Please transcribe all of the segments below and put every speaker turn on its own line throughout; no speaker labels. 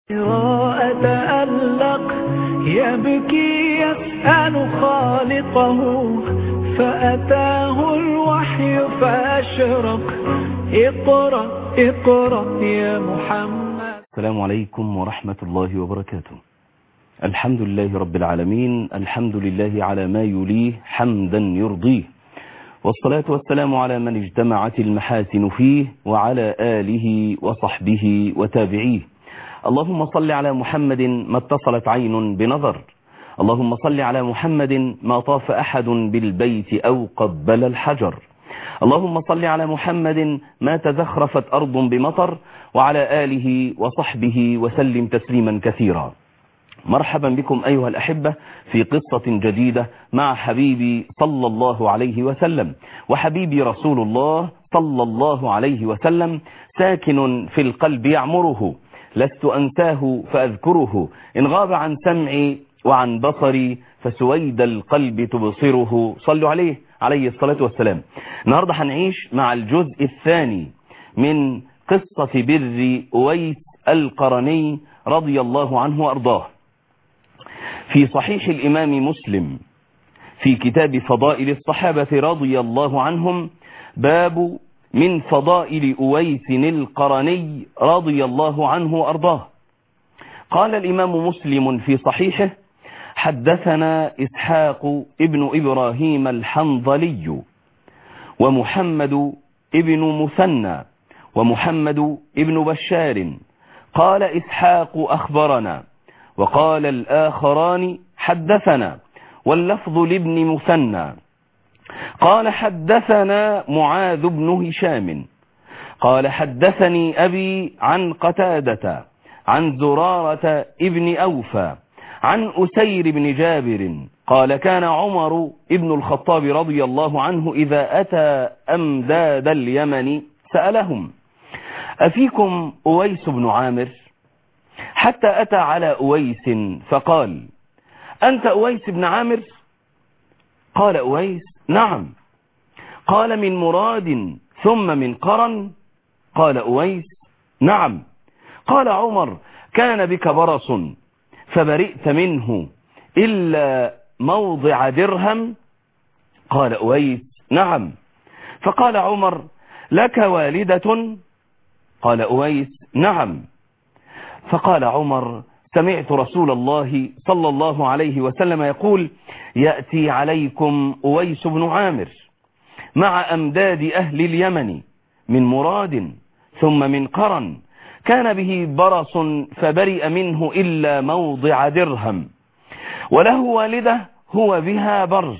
أتألق يبكي يسأل خالقه فأتاه الوحي فأشرق اقرأ اقرأ يا محمد
السلام عليكم ورحمة الله وبركاته الحمد لله رب العالمين الحمد لله على ما يليه حمدا يرضيه والصلاة والسلام على من اجتمعت المحاسن فيه وعلى آله وصحبه وتابعيه اللهم صل على محمد ما اتصلت عين بنظر اللهم صل على محمد ما طاف أحد بالبيت أو قبل الحجر اللهم صل على محمد ما تزخرفت أرض بمطر وعلى آله وصحبه وسلم تسليما كثيرا مرحبا بكم أيها الأحبة في قصة جديدة مع حبيبي صلى الله عليه وسلم وحبيبي رسول الله صلى الله عليه وسلم ساكن في القلب يعمره لست أنساه فأذكره إن غاب عن سمعي وعن بصري فسويد القلب تبصره صلوا عليه عليه الصلاة والسلام النهاردة هنعيش مع الجزء الثاني من قصة بر أويس القرني رضي الله عنه وأرضاه في صحيح الإمام مسلم في كتاب فضائل الصحابة رضي الله عنهم باب من فضائل أويس القرني رضي الله عنه وأرضاه قال الإمام مسلم في صحيحه حدثنا إسحاق ابن إبراهيم الحنظلي ومحمد ابن مثنى ومحمد ابن بشار قال إسحاق أخبرنا وقال الآخران حدثنا واللفظ لابن مثنى قال حدثنا معاذ بن هشام قال حدثني أبي عن قتادة عن زرارة ابن أوفى عن أسير بن جابر قال كان عمر ابن الخطاب رضي الله عنه إذا أتى أمداد اليمن سألهم أفيكم أويس بن عامر حتى أتى على أويس فقال أنت أويس بن عامر قال أويس نعم قال من مراد ثم من قرن قال أويس نعم قال عمر كان بك برص فبرئت منه إلا موضع درهم قال أويس نعم فقال عمر لك والدة قال أويس نعم فقال عمر سمعت رسول الله صلى الله عليه وسلم يقول يأتي عليكم أويس بن عامر مع أمداد أهل اليمن من مراد ثم من قرن كان به برص فبرئ منه إلا موضع درهم وله والده هو بها بر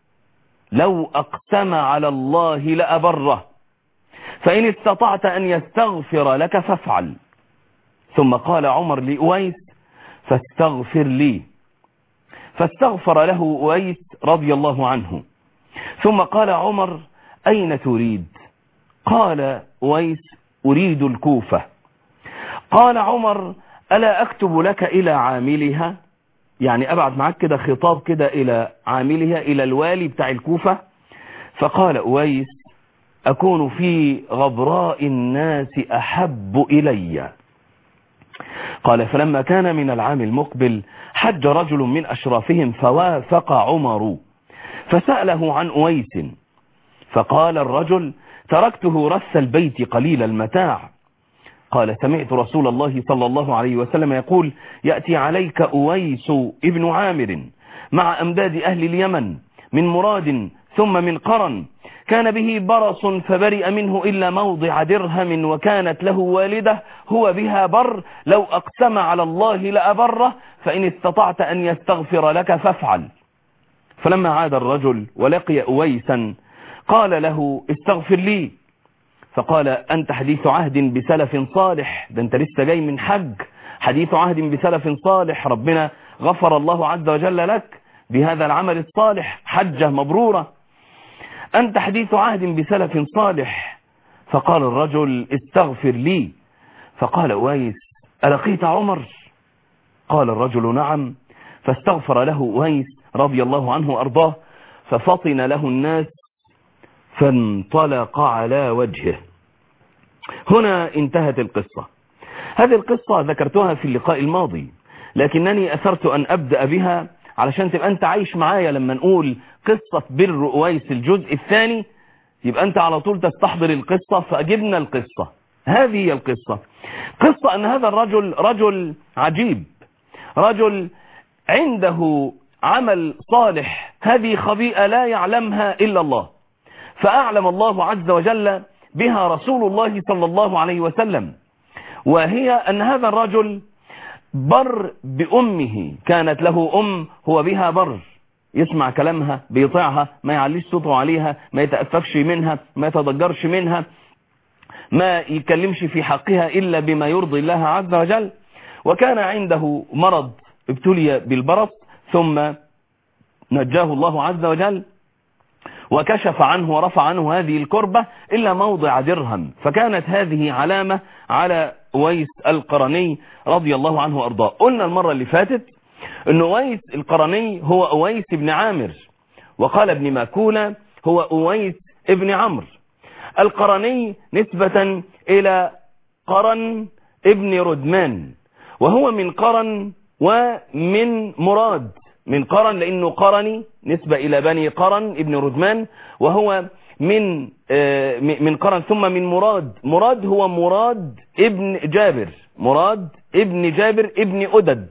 لو أقسم على الله لأبره فإن استطعت أن يستغفر لك فافعل ثم قال عمر لأويس فاستغفر لي فاستغفر له أويس رضي الله عنه ثم قال عمر أين تريد قال أويس أريد الكوفة قال عمر ألا أكتب لك إلى عاملها يعني أبعد معك كده خطاب كده إلى عاملها إلى الوالي بتاع الكوفة فقال أويس أكون في غبراء الناس أحب إلي قال فلما كان من العام المقبل حج رجل من أشرافهم فوافق عمر فسأله عن أويس فقال الرجل تركته رث البيت قليل المتاع قال سمعت رسول الله صلى الله عليه وسلم يقول يأتي عليك أويس ابن عامر مع أمداد أهل اليمن من مراد ثم من قرن كان به برص فبرئ منه إلا موضع درهم وكانت له والدة هو بها بر لو أقسم على الله لأبره فإن استطعت أن يستغفر لك فافعل فلما عاد الرجل ولقي أويسا قال له استغفر لي فقال أنت حديث عهد بسلف صالح ده أنت لسه جاي من حج حديث عهد بسلف صالح ربنا غفر الله عز وجل لك بهذا العمل الصالح حجة مبرورة أنت حديث عهد بسلف صالح فقال الرجل استغفر لي فقال أويس ألقيت عمر قال الرجل نعم فاستغفر له أويس رضي الله عنه وأرضاه ففطن له الناس فانطلق على وجهه هنا انتهت القصة هذه القصة ذكرتها في اللقاء الماضي لكنني أثرت أن أبدأ بها علشان تبقى أنت عايش معايا لما نقول قصة بر أويس الجزء الثاني يبقى أنت على طول تستحضر القصة فأجبنا القصة هذه هي القصة قصة أن هذا الرجل رجل عجيب رجل عنده عمل صالح هذه خبيئة لا يعلمها إلا الله فأعلم الله عز وجل بها رسول الله صلى الله عليه وسلم وهي أن هذا الرجل بر بأمه كانت له أم هو بها بر يسمع كلامها بيطيعها ما يعليش صوته عليها ما يتأففش منها ما يتضجرش منها ما يكلمش في حقها إلا بما يرضي الله عز وجل وكان عنده مرض ابتلي بالبرص ثم نجاه الله عز وجل وكشف عنه ورفع عنه هذه الكربة إلا موضع درهم فكانت هذه علامة على ويس القرني رضي الله عنه وأرضاه قلنا المرة اللي فاتت أن ويس القرني هو أويس بن عامر وقال ابن ماكولة هو أويس ابن عمرو القرني نسبة إلى قرن ابن ردمان وهو من قرن ومن مراد من قرن لأنه قرني نسبة إلى بني قرن ابن ردمان وهو من من قرن ثم من مراد مراد هو مراد ابن جابر مراد ابن جابر ابن أدد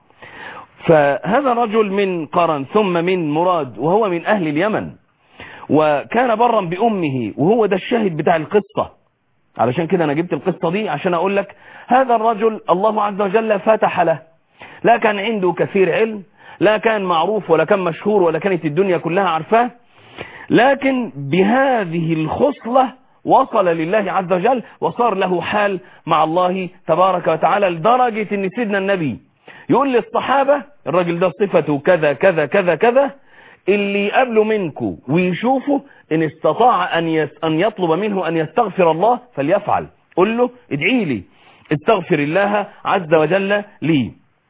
فهذا رجل من قرن ثم من مراد وهو من أهل اليمن وكان برا بأمه وهو ده الشاهد بتاع القصة علشان كده أنا جبت القصة دي عشان أقول لك هذا الرجل الله عز وجل فتح له لا كان عنده كثير علم لا كان معروف ولا كان مشهور ولا كانت الدنيا كلها عارفاه لكن بهذه الخصلة وصل لله عز وجل وصار له حال مع الله تبارك وتعالى لدرجة ان سيدنا النبي يقول للصحابة الراجل ده صفته كذا كذا كذا كذا اللي يقابله منكم ويشوفه ان استطاع ان ان يطلب منه ان يستغفر الله فليفعل قل له ادعي لي استغفر الله عز وجل لي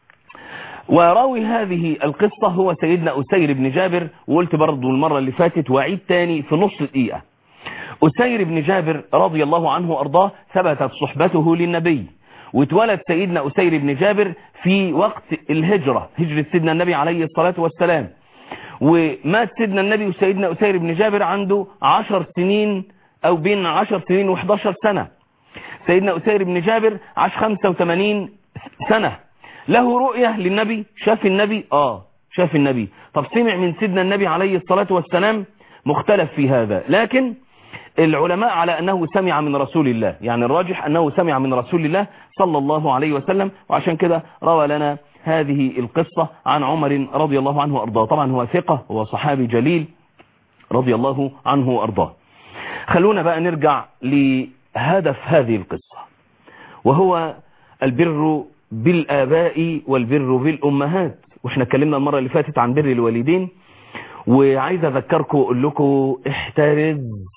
وراوي هذه القصة هو سيدنا أسير بن جابر وقلت برضو المرة اللي فاتت وعيد تاني في نص دقيقة أسير بن جابر رضي الله عنه وأرضاه ثبتت صحبته للنبي واتولد سيدنا أسير بن جابر في وقت الهجرة هجرة سيدنا النبي عليه الصلاة والسلام ومات سيدنا النبي وسيدنا أسير بن جابر عنده عشر سنين أو بين عشر سنين وحداشر سنة سيدنا أسير بن جابر عاش خمسة وثمانين سنة له رؤية للنبي شاف النبي آه شاف النبي طب سمع من سيدنا النبي عليه الصلاة والسلام مختلف في هذا لكن العلماء على أنه سمع من رسول الله يعني الراجح أنه سمع من رسول الله صلى الله عليه وسلم وعشان كده روى لنا هذه القصة عن عمر رضي الله عنه وأرضاه طبعا هو ثقة هو صحابي جليل رضي الله عنه وأرضاه خلونا بقى نرجع لهدف هذه القصة وهو البر بالآباء والبر بالأمهات واحنا اتكلمنا المرة اللي فاتت عن بر الوالدين وعايز اذكركم واقول لكم احترز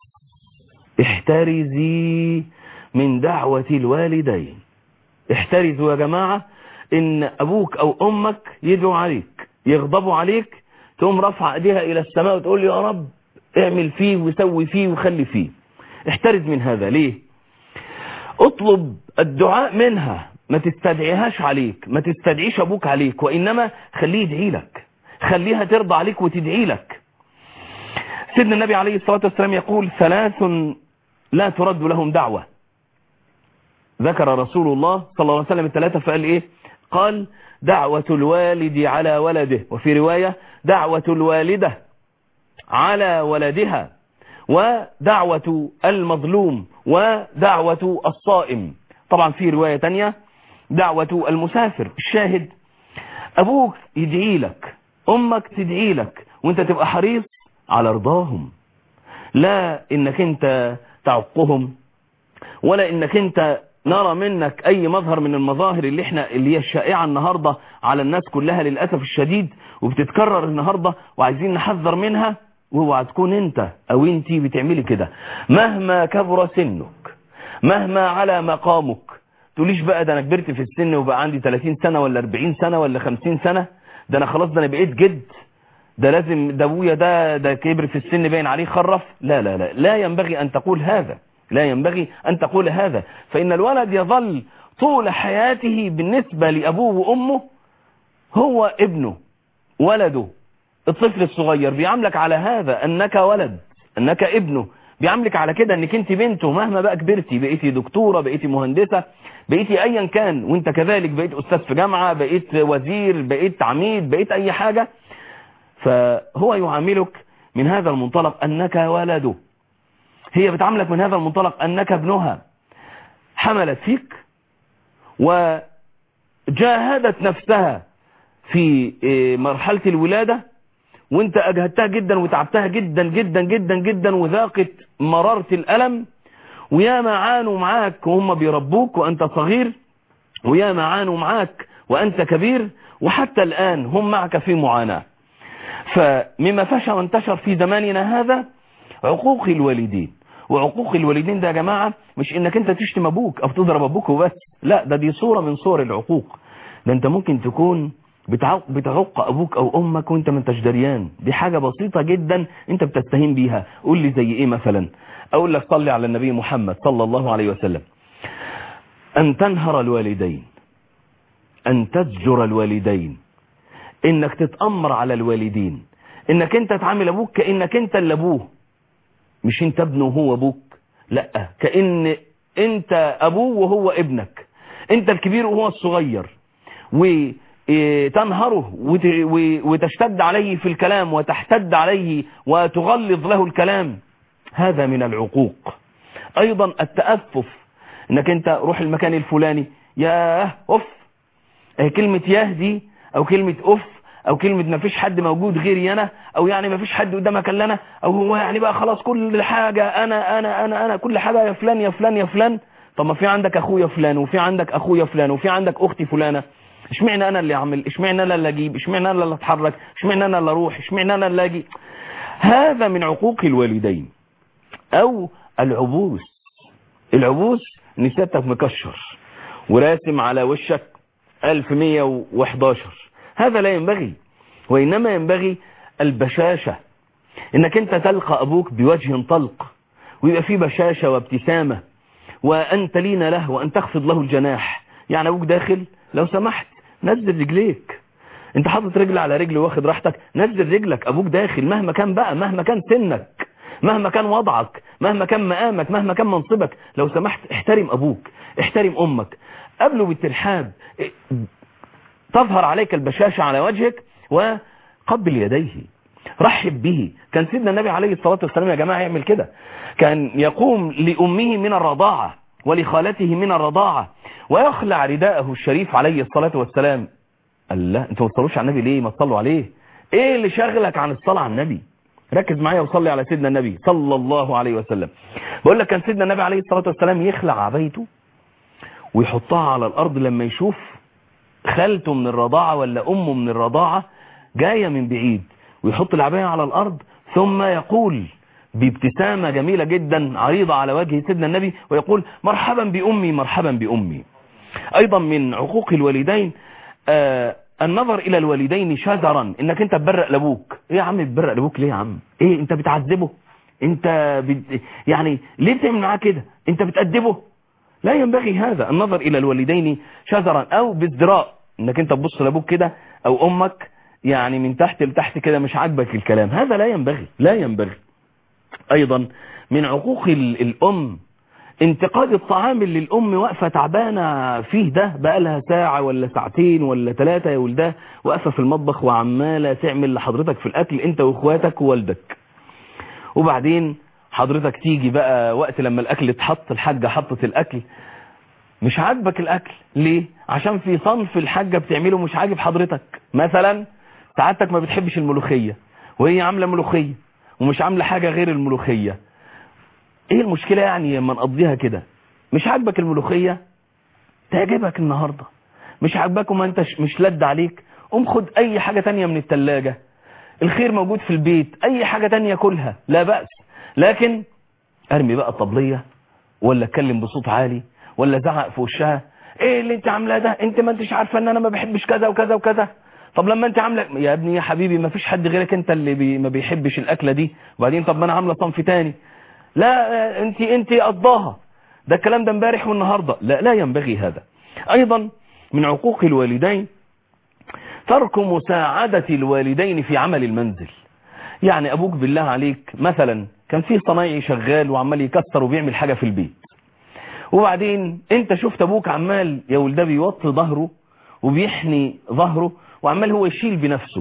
احترزي من دعوة الوالدين احترزوا يا جماعة ان ابوك او امك يدعوا عليك يغضبوا عليك تقوم رفع ايديها الى السماء وتقول يا رب اعمل فيه وسوي فيه وخلي فيه احترز من هذا ليه اطلب الدعاء منها ما تستدعيهاش عليك ما تستدعيش ابوك عليك وانما خليه يدعي لك خليها ترضى عليك وتدعي لك سيدنا النبي عليه الصلاة والسلام يقول ثلاث لا ترد لهم دعوة ذكر رسول الله صلى الله عليه وسلم الثلاثة فقال ايه قال دعوة الوالد على ولده وفي رواية دعوة الوالدة على ولدها ودعوة المظلوم ودعوة الصائم طبعا في رواية تانية دعوة المسافر الشاهد أبوك يدعي لك أمك تدعي لك وانت تبقى حريص على رضاهم لا انك انت تعقهم ولا انك انت نرى منك اي مظهر من المظاهر اللي احنا اللي هي الشائعة النهاردة على الناس كلها للأسف الشديد وبتتكرر النهاردة وعايزين نحذر منها واوعى تكون انت او انتي بتعملي كده مهما كبر سنك مهما على مقامك تقوليش بقى ده انا كبرت في السن وبقى عندي 30 سنة ولا 40 سنة ولا 50 سنة ده انا خلاص ده انا بقيت جد ده لازم ده ابويا ده ده كبر في السن باين عليه خرف لا لا لا لا ينبغي ان تقول هذا لا ينبغي ان تقول هذا فان الولد يظل طول حياته بالنسبة لأبوه وأمه هو ابنه ولده الطفل الصغير بيعاملك على هذا أنك ولد أنك ابنه بيعاملك على كده أنك أنت بنته مهما بقى كبرتي بقيتي دكتورة بقيتي مهندسة بقيتي أيا كان وانت كذلك بقيت أستاذ في جامعة بقيت وزير بقيت عميد بقيت أي حاجة فهو يعاملك من هذا المنطلق أنك ولده هي بتعاملك من هذا المنطلق أنك ابنها حملت فيك وجاهدت نفسها في مرحلة الولادة وانت أجهدتها جدا وتعبتها جدا جدا جدا جدا وذاقت مرارة الألم ويا ما عانوا معاك وهم بيربوك وأنت صغير ويا ما عانوا معاك وأنت كبير وحتى الآن هم معك في معاناة فمما فشى وانتشر في زماننا هذا عقوق الوالدين وعقوق الوالدين ده يا جماعة مش انك انت تشتم ابوك او تضرب ابوك وبس لا ده دي صورة من صور العقوق ده انت ممكن تكون بتعق, بتعق ابوك او امك وانت ما انتش دريان دي حاجة بسيطة جدا انت بتستهين بيها قول لي زي ايه مثلا اقول لك صلي على النبي محمد صلى الله عليه وسلم ان تنهر الوالدين ان تزجر الوالدين انك تتأمر على الوالدين انك انت تعامل ابوك كأنك انت اللي ابوه مش انت ابنه وهو ابوك لا كأن انت ابوه وهو ابنك انت الكبير وهو الصغير وتنهره وتشتد عليه في الكلام وتحتد عليه وتغلظ له الكلام هذا من العقوق ايضا التأفف انك انت روح المكان الفلاني ياه اف كلمة ياه دي او كلمة اف او كلمة ما فيش حد موجود غيري انا او يعني ما فيش حد قدامك الا انا او هو يعني بقى خلاص كل حاجة انا انا انا انا كل حاجة يا فلان يا فلان يا فلان طب ما في عندك اخويا فلان وفي عندك اخويا فلان وفي عندك اختي فلانة اشمعنى انا اللي اعمل اشمعنى انا اللي اجيب اشمعنى انا اللي اتحرك اشمعنى انا اللي اروح اشمعنى انا اللي اجي هذا من عقوق الوالدين او العبوس العبوس نسيتك مكشر وراسم على وشك 1111 هذا لا ينبغي وإنما ينبغي البشاشة إنك أنت تلقى أبوك بوجه طلق ويبقى فيه بشاشة وابتسامة وأن تلين له وأن تخفض له الجناح يعني أبوك داخل لو سمحت نزل رجليك انت حاطط رجل على رجل واخد راحتك نزل رجلك أبوك داخل مهما كان بقى مهما كان سنك مهما كان وضعك مهما كان مقامك مهما كان منصبك لو سمحت احترم أبوك احترم أمك قبله بالترحاب تظهر عليك البشاشة على وجهك وقبل يديه رحب به كان سيدنا النبي عليه الصلاة والسلام يا جماعة يعمل كده كان يقوم لأمه من الرضاعة ولخالته من الرضاعة ويخلع رداءه الشريف عليه الصلاة والسلام قال لا انتوا ما تصلوش على النبي ليه ما تصلوا عليه ايه اللي شغلك عن الصلاة على النبي ركز معايا وصلي على سيدنا النبي صلى الله عليه وسلم بقول لك كان سيدنا النبي عليه الصلاة والسلام يخلع عبايته ويحطها على الأرض لما يشوف خالته من الرضاعة ولا أمه من الرضاعة جاية من بعيد ويحط العباية على الأرض ثم يقول بابتسامة جميلة جدا عريضة على وجه سيدنا النبي ويقول مرحبا بأمي مرحبا بأمي أيضا من عقوق الوالدين آه النظر إلى الوالدين شذرا إنك أنت تبرق لأبوك إيه يا عم تبرق لأبوك ليه يا عم إيه أنت بتعذبه أنت بت... يعني ليه بتعمل معاه كده أنت بتأدبه لا ينبغي هذا النظر إلى الوالدين شذرا أو بازدراء إنك أنت تبص لأبوك كده أو أمك يعني من تحت لتحت كده مش عاجبك الكلام هذا لا ينبغي لا ينبغي أيضا من عقوق الأم انتقاد الطعام اللي الأم واقفة تعبانة فيه ده بقى لها ساعة ولا ساعتين ولا ثلاثة يا ولده واقفة في المطبخ وعمالة تعمل لحضرتك في الأكل أنت وإخواتك ووالدك وبعدين حضرتك تيجي بقى وقت لما الأكل اتحط الحاجة حطت الأكل مش عاجبك الأكل ليه؟ عشان في صنف الحاجة بتعمله مش عاجب حضرتك مثلا سعادتك ما بتحبش الملوخية وهي عاملة ملوخية ومش عاملة حاجة غير الملوخية ايه المشكلة يعني لما نقضيها كده مش عاجبك الملوخية تعجبك النهاردة مش عاجبك وما انت مش لد عليك قوم خد اي حاجة تانية من التلاجة الخير موجود في البيت اي حاجة تانية كلها لا بأس لكن ارمي بقى الطبلية ولا اتكلم بصوت عالي ولا زعق في وشها ايه اللي انت عاملاه ده انت ما انتش عارفه ان انا ما بحبش كذا وكذا وكذا طب لما انت عامله يا ابني يا حبيبي ما فيش حد غيرك انت اللي بي ما بيحبش الاكله دي وبعدين طب ما انا عامله صنف تاني لا انت انت قضاها ده الكلام ده امبارح والنهارده لا لا ينبغي هذا أيضا من عقوق الوالدين ترك مساعدة الوالدين في عمل المنزل يعني أبوك بالله عليك مثلا كان فيه صنايعي شغال وعمال يكسر وبيعمل حاجة في البيت وبعدين انت شفت ابوك عمال يا ولده بيوطي ظهره وبيحني ظهره وعمال هو يشيل بنفسه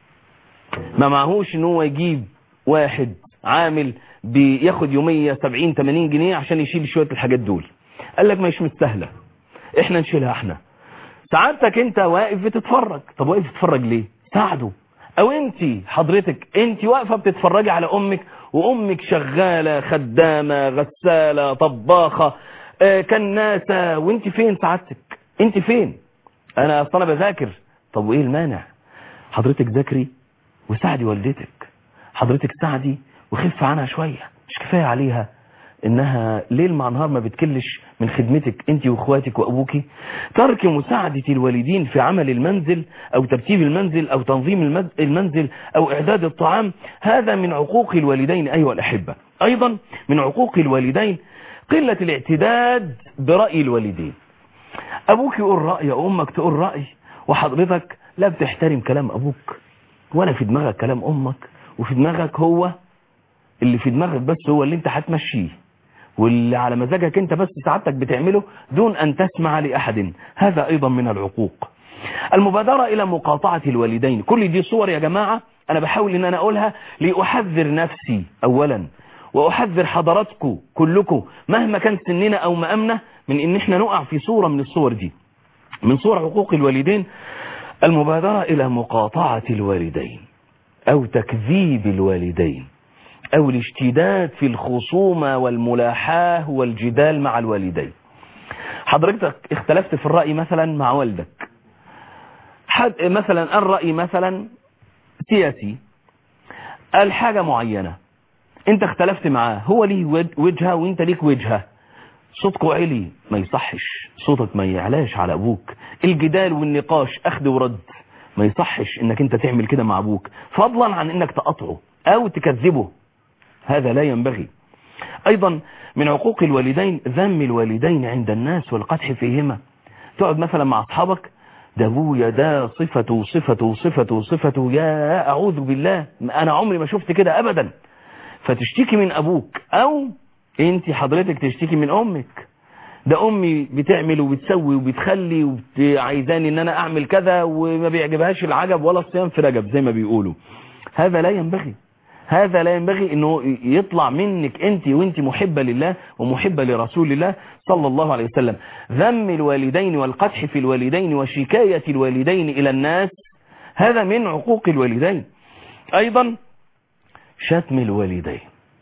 ما معهوش ان هو يجيب واحد عامل بياخد يومية 70 80 جنيه عشان يشيل شوية الحاجات دول قال لك مش مستاهله احنا نشيلها احنا سعادتك انت واقف بتتفرج طب واقف تتفرج ليه ساعده او انت حضرتك انت واقفة بتتفرجي على امك وامك شغالة خدامة غسالة طباخة آه، كناسة وانت فين سعادتك انت فين انا اصلا بذاكر طب وايه المانع حضرتك ذاكري وساعدي والدتك حضرتك ساعدي وخف عنها شوية مش كفاية عليها انها ليل مع نهار ما بتكلش من خدمتك انت واخواتك وابوكي ترك مساعدة الوالدين في عمل المنزل او ترتيب المنزل او تنظيم المز- المنزل او اعداد الطعام هذا من عقوق الوالدين ايها الاحبة ايضا من عقوق الوالدين قلة الاعتداد برأي الوالدين ابوك يقول رأي امك تقول رأي وحضرتك لا بتحترم كلام ابوك ولا في دماغك كلام امك وفي دماغك هو اللي في دماغك بس هو اللي انت هتمشيه واللي على مزاجك انت بس سعادتك بتعمله دون ان تسمع لأحد هذا ايضا من العقوق المبادرة الى مقاطعة الوالدين كل دي صور يا جماعة انا بحاول ان انا اقولها لأحذر نفسي اولا واحذر حضراتكم كلكم مهما كان سننا او مقامنا من ان احنا نقع في صورة من الصور دي من صور عقوق الوالدين المبادرة الى مقاطعة الوالدين او تكذيب الوالدين او الاشتداد في الخصومة والملاحاة والجدال مع الوالدين حضرتك اختلفت في الرأي مثلا مع والدك حد مثلا الرأي مثلا سياسي قال حاجة معينة انت اختلفت معاه هو ليه ود- وجهة وانت ليك وجهة صوتكوا عالي ما يصحش صوتك ما يعلاش على ابوك الجدال والنقاش اخذ ورد ما يصحش انك انت تعمل كده مع ابوك فضلا عن انك تقطعه او تكذبه هذا لا ينبغي ايضا من عقوق الوالدين ذم الوالدين عند الناس والقدح فيهما تقعد مثلا مع اصحابك ده ابويا ده صفته صفته صفته صفته يا اعوذ بالله انا عمري ما شفت كده ابدا فتشتكي من ابوك او انت حضرتك تشتكي من امك ده امي بتعمل وبتسوي وبتخلي وعايزاني ان انا اعمل كذا وما بيعجبهاش العجب ولا الصيام في رجب زي ما بيقولوا هذا لا ينبغي هذا لا ينبغي انه يطلع منك انت وانت محبة لله ومحبة لرسول الله صلى الله عليه وسلم ذم الوالدين والقدح في الوالدين وشكاية الوالدين الى الناس هذا من عقوق الوالدين ايضا شتم الوالدين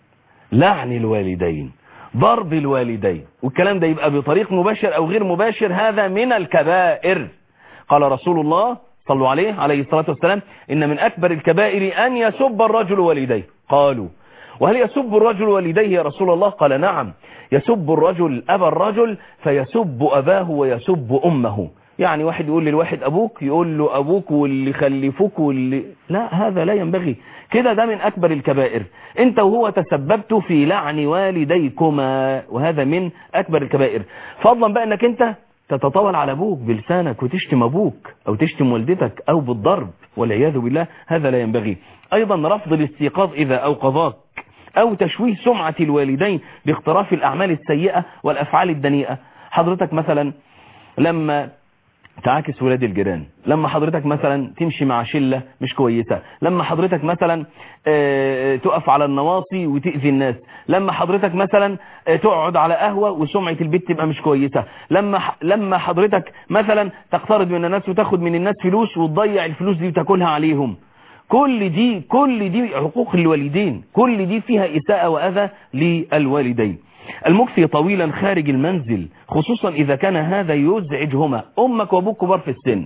لعن الوالدين ضرب الوالدين والكلام ده يبقى بطريق مباشر او غير مباشر هذا من الكبائر قال رسول الله صلوا عليه عليه الصلاة والسلام إن من أكبر الكبائر أن يسب الرجل والديه قالوا وهل يسب الرجل والديه يا رسول الله قال نعم يسب الرجل أبا الرجل فيسب أباه ويسب أمه يعني واحد يقول للواحد أبوك يقول له أبوك واللي خلفوك واللي لا هذا لا ينبغي كده ده من أكبر الكبائر انت وهو تسببت في لعن والديكما وهذا من أكبر الكبائر فضلا بقى انك انت تتطاول على ابوك بلسانك وتشتم ابوك او تشتم والدتك او بالضرب والعياذ بالله هذا لا ينبغي ايضا رفض الاستيقاظ اذا اوقظاك او تشويه سمعة الوالدين باقتراف الاعمال السيئة والافعال الدنيئة حضرتك مثلا لما تعاكس ولاد الجيران لما حضرتك مثلا تمشي مع شلة مش كويسة لما حضرتك مثلا آه، تقف على النواصي وتأذي الناس لما حضرتك مثلا آه، تقعد على قهوة وسمعة البيت تبقى مش كويسة لما ح- لما حضرتك مثلا تقترض من الناس وتاخد من الناس فلوس وتضيع الفلوس دي وتاكلها عليهم كل دي كل دي عقوق الوالدين كل دي فيها إساءة وأذى للوالدين المكثي طويلا خارج المنزل خصوصا إذا كان هذا يزعجهما أمك وأبوك كبار في السن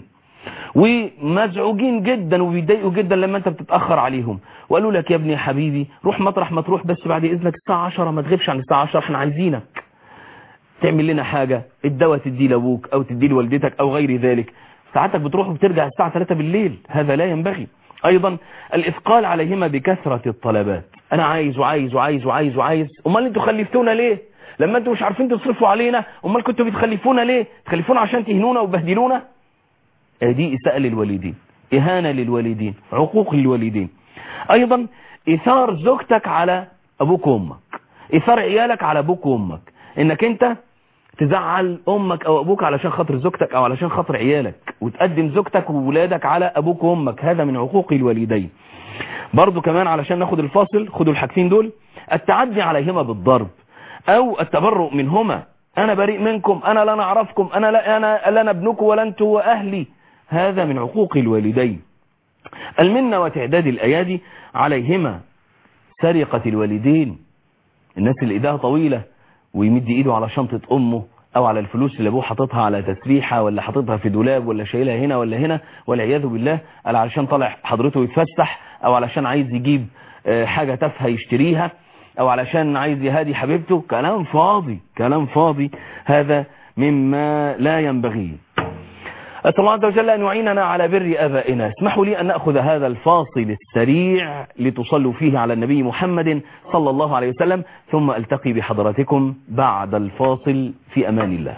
ومزعوجين جدا وبيضايقوا جدا لما انت بتتأخر عليهم وقالوا لك يا ابني يا حبيبي روح مطرح ما تروح بس بعد إذنك الساعة 10 ما تغيبش عن الساعة 10 احنا عايزينك تعمل لنا حاجة الدواء تديه لابوك او تديه لوالدتك او غير ذلك ساعتك بتروح وبترجع الساعة 3 بالليل هذا لا ينبغي ايضا الاثقال عليهما بكثرة الطلبات انا عايز وعايز وعايز وعايز وعايز امال انتوا خلفتونا ليه لما انتوا مش عارفين تصرفوا علينا امال كنتوا بتخلفونا ليه تخلفونا عشان تهنونا وبهدلونا دي اساءه للوالدين اهانه للوالدين عقوق للوالدين ايضا اثار زوجتك على ابوك وامك اثار عيالك على ابوك وامك انك انت تزعل امك او ابوك علشان خاطر زوجتك او علشان خاطر عيالك وتقدم زوجتك وولادك على ابوك وامك هذا من عقوق الوالدين برضو كمان علشان ناخد الفاصل خدوا الحاجتين دول التعدي عليهما بالضرب او التبرؤ منهما انا بريء منكم انا لا نعرفكم انا لا انا لا ابنكم ولا انتم واهلي هذا من عقوق الوالدين المنة وتعداد الايادي عليهما سرقة الوالدين الناس اللي ايدها طويلة ويمد ايده على شنطة امه او على الفلوس اللي ابوه حاططها على تسريحة ولا حاططها في دولاب ولا شايلها هنا ولا هنا والعياذ بالله قال علشان طالع حضرته يتفسح او علشان عايز يجيب حاجة تافهه يشتريها او علشان عايز يهادي حبيبته كلام فاضي كلام فاضي هذا مما لا ينبغي أسأل الله عز وجل أن يعيننا على بر أبائنا اسمحوا لي أن نأخذ هذا الفاصل السريع لتصلوا فيه على النبي محمد صلى الله عليه وسلم ثم ألتقي بحضراتكم بعد الفاصل في أمان الله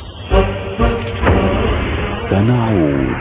سنعود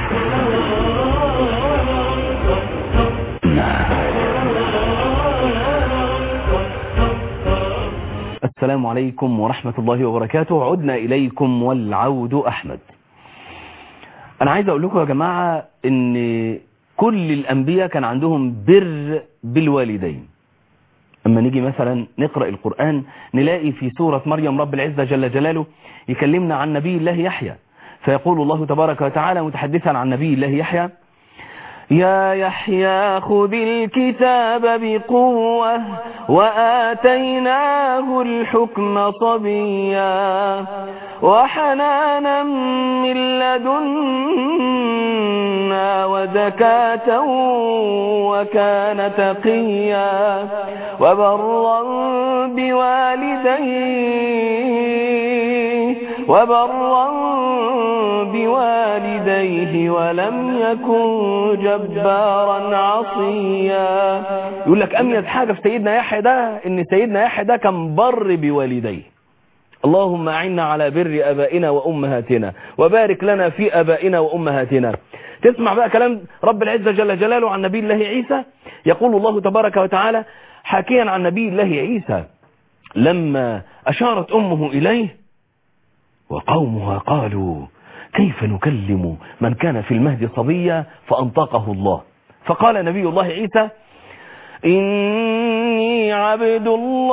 السلام عليكم ورحمة الله وبركاته عدنا إليكم والعود أحمد أنا عايز أقول لكم يا جماعة إن كل الأنبياء كان عندهم بر بالوالدين أما نيجي مثلا نقرأ القرآن نلاقي في سورة مريم رب العزة جل جلاله يكلمنا عن نبي الله يحيى فيقول الله تبارك وتعالى متحدثا عن نبي الله يحيى يا يحيى خذ الكتاب بقوة وآتيناه الحكم صبيا وحنانا من لدنا وزكاة وكان تقيا وبرا بوالديه وبرا بوالديه ولم يكن جبارا عصيا يقول لك أميز حاجة في سيدنا يحيى ده إن سيدنا يحيى ده كان بر بوالديه اللهم أعنا على بر أبائنا وأمهاتنا وبارك لنا في أبائنا وأمهاتنا تسمع بقى كلام رب العزة جل جلاله عن نبي الله عيسى يقول الله تبارك وتعالى حكيا عن نبي الله عيسى لما أشارت أمه إليه وقومها قالوا كيف نكلم من كان في المهد صبيا فأنطقه الله فقال نبي الله عيسى إني عبد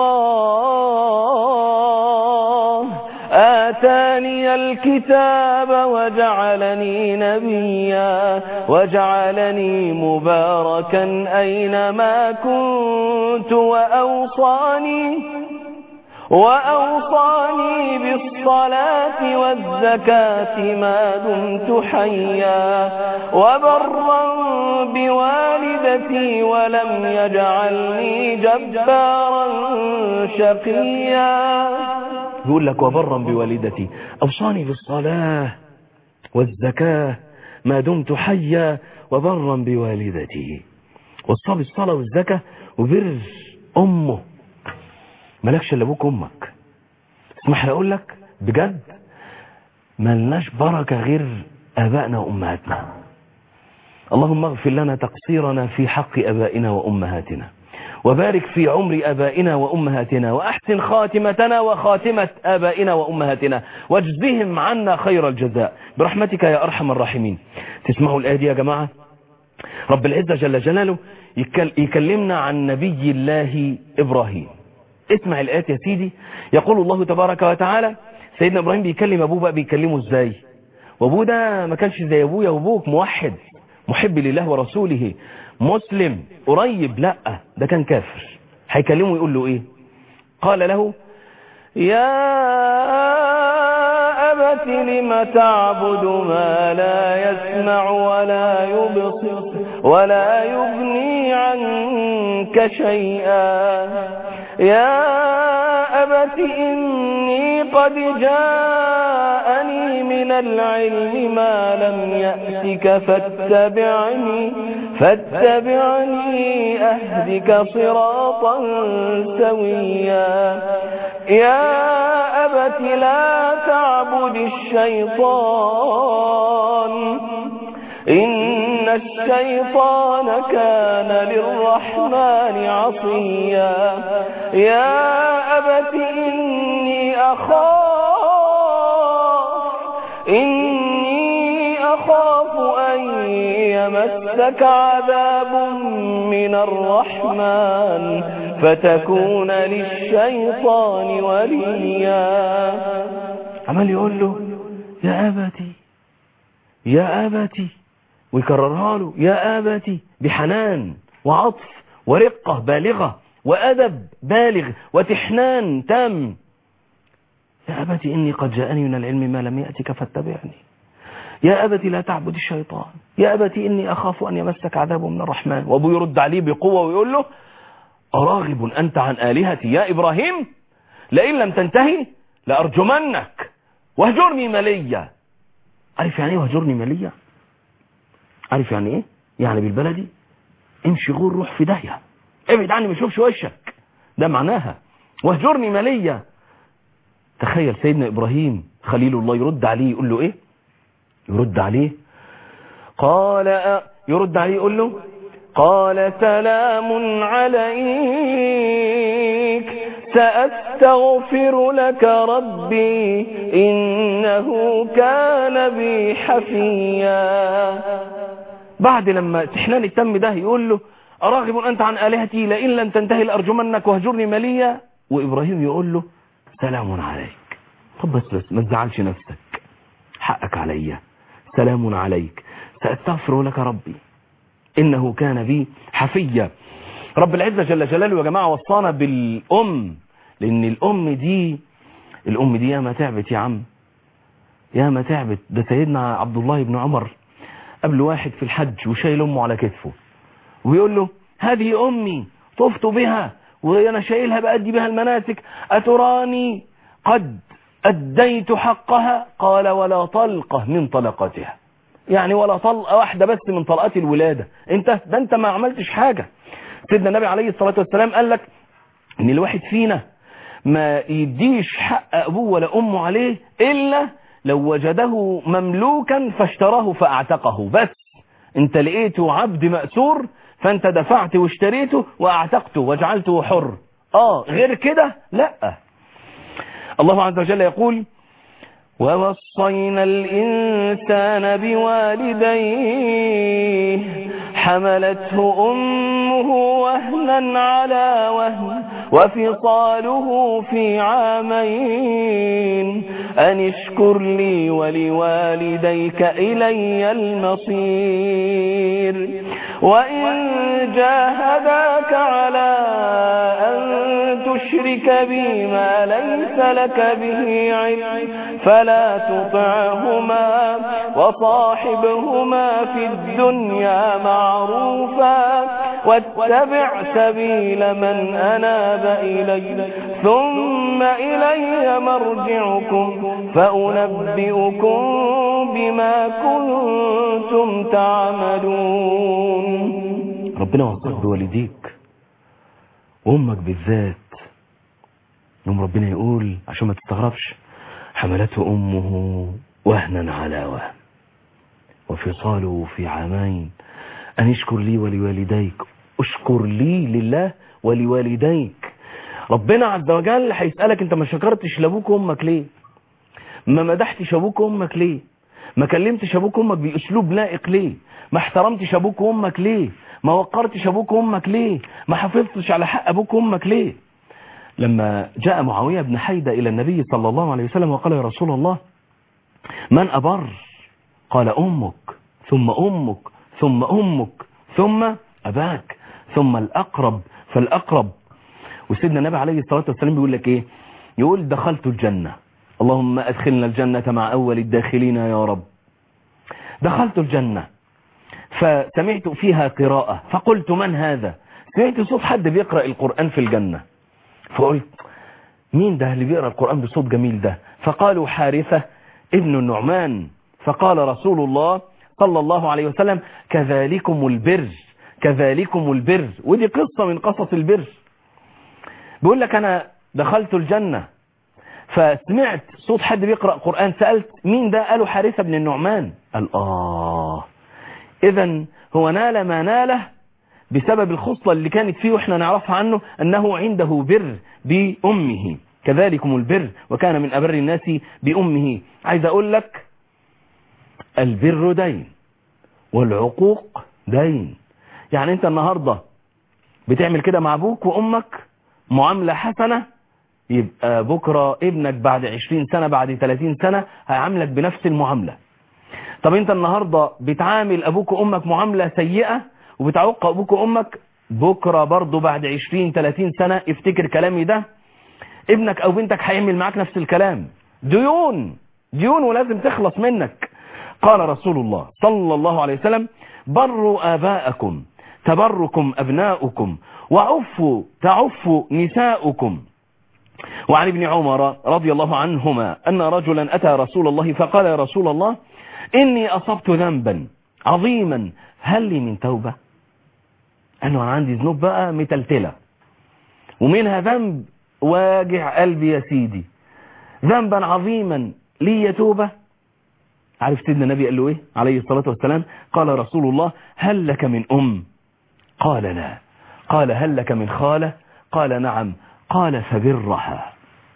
الله آتاني الكتاب وجعلني نبيا وجعلني مباركا أينما كنت وأوصاني وأوصاني بالصلاة والزكاة ما دمت حيا وبرا بوالدتي ولم يجعلني جبارا شقيا يقول لك وبرا بوالدتي أوصاني بالصلاة والزكاة ما دمت حيا وبرا بوالدتي وصى بالصلاة والزكاة وبر أمه مالكش الا ابوك وامك اسمح لي اقول لك بجد ملناش بركه غير ابائنا وامهاتنا اللهم اغفر لنا تقصيرنا في حق ابائنا وامهاتنا وبارك في عمر ابائنا وامهاتنا واحسن خاتمتنا وخاتمه ابائنا وامهاتنا واجزهم عنا خير الجزاء برحمتك يا ارحم الراحمين تسمعوا الايه دي يا جماعه رب العزه جل جلاله يكلمنا عن نبي الله ابراهيم اسمع الآيات يا سيدي يقول الله تبارك وتعالى سيدنا إبراهيم بيكلم أبوه بقى بيكلمه إزاي وأبوه ده ما كانش زي أبويا وأبوك موحد محب لله ورسوله مسلم قريب لا ده كان كافر هيكلمه يقول له إيه قال له يا أبت لم تعبد ما لا يسمع ولا يبصر ولا يغني عنك شيئا يا أبت إني قد جاءني من العلم ما لم يأتك فاتبعني فاتبعني أهدك صراطا سويا يا أبت لا تعبد الشيطان إن الشيطان كان للرحمن عصيا يا أبت إني أخاف إني أخاف أن يمسك عذاب من الرحمن فتكون للشيطان وليا عمال يقول له يا أبتي يا أبتي ويكررها له يا أبتي بحنان وعطف ورقة بالغة وأدب بالغ وتحنان تام يا أبتي إني قد جاءني من العلم ما لم يأتك فاتبعني يا أبتي لا تعبد الشيطان يا أبتي إني أخاف أن يمسك عذاب من الرحمن وأبو يرد عليه بقوة ويقول له أراغب أنت عن آلهتي يا إبراهيم لئن لم تنتهي لأرجمنك واهجرني مليا عارف يعني ايه واهجرني مليا عارف يعني ايه يعني بالبلدي امشي غور روح في داهيه ابعد عني ما اشوفش وشك ده معناها واهجرني مليا تخيل سيدنا ابراهيم خليل الله يرد عليه يقول له ايه يرد عليه قال أ... يرد عليه يقول له قال سلام عليك سأستغفر لك ربي إنه كان بي حفيا بعد لما تحنان التم ده يقول له أراغب أنت عن آلهتي لئن لم تنتهي لأرجمنك وهجرني مليا وإبراهيم يقول له سلام عليك طب بس بس ما تزعلش نفسك حقك عليا سلام عليك سأستغفر لك ربي إنه كان بي حفيا رب العزة جل جلاله يا جماعة وصانا بالأم لأن الأم دي الأم دي ياما تعبت يا عم ياما تعبت ده سيدنا عبد الله بن عمر قبل واحد في الحج وشايل أمه على كتفه ويقول له هذه أمي طفت بها وأنا شايلها بأدي بها المناسك أتراني قد أديت حقها قال ولا طلقة من طلقاتها يعني ولا طلقة واحدة بس من طلقات الولادة انت ده انت ما عملتش حاجة سيدنا النبي عليه الصلاة والسلام قال لك ان الواحد فينا ما يديش حق ابوه ولا امه عليه الا لو وجده مملوكا فاشتراه فاعتقه بس انت لقيته عبد مأسور فانت دفعت واشتريته واعتقته وجعلته حر اه غير كده لا الله عز وجل يقول ووصينا الإنسان بوالديه حملته أمه وهنا على وهن وفصاله في عامين أن اشكر لي ولوالديك إلي المصير وإن جاهداك على أن تشرك بي ما ليس لك به علم فلا تطعهما وصاحبهما في الدنيا معروفا واتبع سبيل من أناب إلي ثم إلي مرجعكم فأنبئكم بما كنتم تعملون ربنا وصف بوالديك وأمك بالذات يوم ربنا يقول عشان ما تستغربش حملته أمه وهنا على وهن وفصاله في عامين أن اشكر لي ولوالديك اشكر لي لله ولوالديك ربنا عز وجل هيسألك انت ما شكرتش لابوك وامك ليه ما مدحتش ابوك وامك ليه ما كلمتش ابوك وامك باسلوب لائق ليه ما احترمتش ابوك وامك ليه ما وقرتش ابوك وامك ليه ما حافظتش على حق ابوك وامك ليه لما جاء معاوية بن حيدة إلى النبي صلى الله عليه وسلم وقال يا رسول الله من أبر قال أمك ثم أمك ثم أمك ثم أباك ثم الأقرب فالأقرب وسيدنا النبي عليه الصلاة والسلام بيقول لك إيه يقول دخلت الجنة اللهم أدخلنا الجنة مع أول الداخلين يا رب دخلت الجنة فسمعت فيها قراءة فقلت من هذا سمعت صوت حد بيقرأ القرآن في الجنة فقلت مين ده اللي بيقرأ القرآن بصوت جميل ده فقالوا حارثة ابن النعمان فقال رسول الله صلى الله عليه وسلم كذلكم البر كذلكم البر ودي قصة من قصص البر بيقول لك أنا دخلت الجنة فسمعت صوت حد بيقرأ قرآن سألت مين ده قالوا حارثة بن النعمان قال آه إذا هو نال ما ناله بسبب الخصلة اللي كانت فيه وإحنا نعرفها عنه أنه عنده بر بأمه كذلكم البر وكان من أبر الناس بأمه عايز أقول لك البر دين والعقوق دين يعني أنت النهاردة بتعمل كده مع أبوك وأمك معاملة حسنة يبقى بكرة ابنك بعد 20 سنة بعد 30 سنة هيعاملك بنفس المعاملة طب انت النهاردة بتعامل ابوك وامك معاملة سيئة وبتعوق ابوك وامك بكرة برضو بعد 20 30 سنة افتكر كلامي ده ابنك او بنتك هيعمل معاك نفس الكلام ديون ديون ولازم تخلص منك قال رسول الله صلى الله عليه وسلم بروا آباءكم تبركم أبناؤكم وعفوا تعفوا نساؤكم وعن ابن عمر رضي الله عنهما أن رجلا أتى رسول الله فقال يا رسول الله إني أصبت ذنبا عظيما هل لي من توبة أنه أنا عندي ذنوب بقى متلتلة ومنها ذنب واجع قلبي يا سيدي ذنبا عظيما لي توبة عارف سيدنا النبي قال له ايه عليه الصلاة والسلام قال رسول الله هل لك من أم قال لا قال هل لك من خالة قال نعم قال فبرها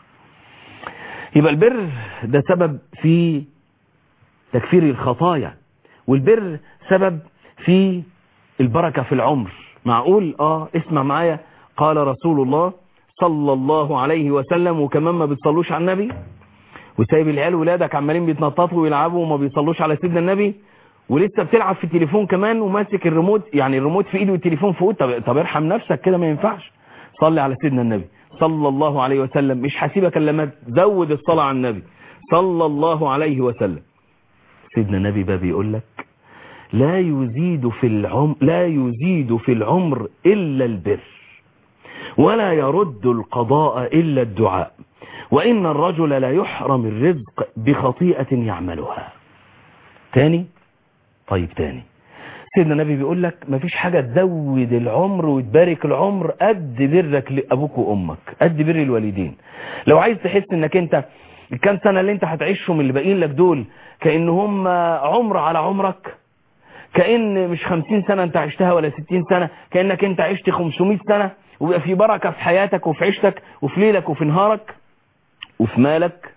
يبقى البر ده سبب في تكفير الخطايا والبر سبب في البركة في العمر معقول اه اسمع معايا قال رسول الله صلى الله عليه وسلم وكمان ما بتصلوش على النبي وسايب العيال ولادك عمالين بيتنططوا ويلعبوا وما بيصلوش على سيدنا النبي ولسه بتلعب في التليفون كمان وماسك الريموت يعني الريموت في ايده والتليفون في طب, طب ارحم نفسك كده ما ينفعش صلي على سيدنا النبي صلى الله عليه وسلم مش حسيبك الا لما تزود الصلاة على النبي صلى الله عليه وسلم سيدنا النبي بقى بيقول لك لا يزيد في العمر لا يزيد في العمر الا البر ولا يرد القضاء الا الدعاء وان الرجل لا يحرم الرزق بخطيئة يعملها تاني طيب تاني سيدنا النبي بيقول لك مفيش حاجة تزود العمر وتبارك العمر قد برك لأبوك وأمك قد بر الوالدين لو عايز تحس انك انت الكام سنة اللي انت هتعيشهم اللي باقيين لك دول كأن هم عمر على عمرك كأن مش خمسين سنة انت عشتها ولا ستين سنة كأنك انت عشت خمسمائة سنة ويبقى في بركة في حياتك وفي عيشتك وفي ليلك وفي نهارك وفي مالك